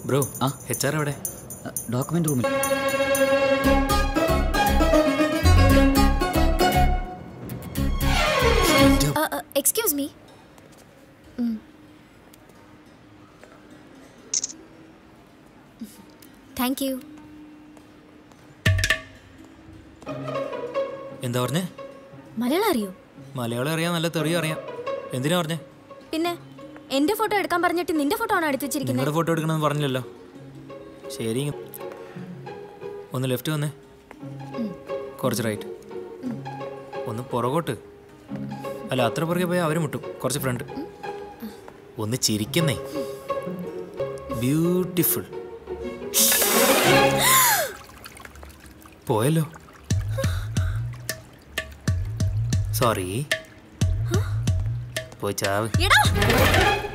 Bro ആ? H R എവിടെ document റൂമിൽ എക്സ്ക്യൂസ് മീ താങ്ക് യു എന്താ പറഞ്ഞേ മലയാളം അറിയോ മലയാളം അറിയാം നല്ല തെറിയും അറിയാം എന്തിനാ പറഞ്ഞേ പിന്നെ എന്റെ ഫോട്ടോ എടുക്കാൻ പറഞ്ഞിട്ട് നിന്റെ ഫോട്ടോ ആണോ എടുത്തു വെച്ചിരിക്കുന്നത് നിങ്ങളുടെ ഫോട്ടോ എടുക്കണമെന്ന് പറഞ്ഞില്ലല്ലോ ശരി ഒന്ന് ലെഫ്റ്റ് വന്നേ കുറച്ച് റൈറ്റ് ഒന്ന് പുറകോട്ട് അല്ല അത്ര പുറകെ പോയാൽ അവർ മുട്ടും കുറച്ച് ഫ്രണ്ട് ഒന്ന് ചിരിക്കുന്നേ ബ്യൂട്ടിഫുൾ പോയല്ലോ സോറി പോയി ചാവ് എടാ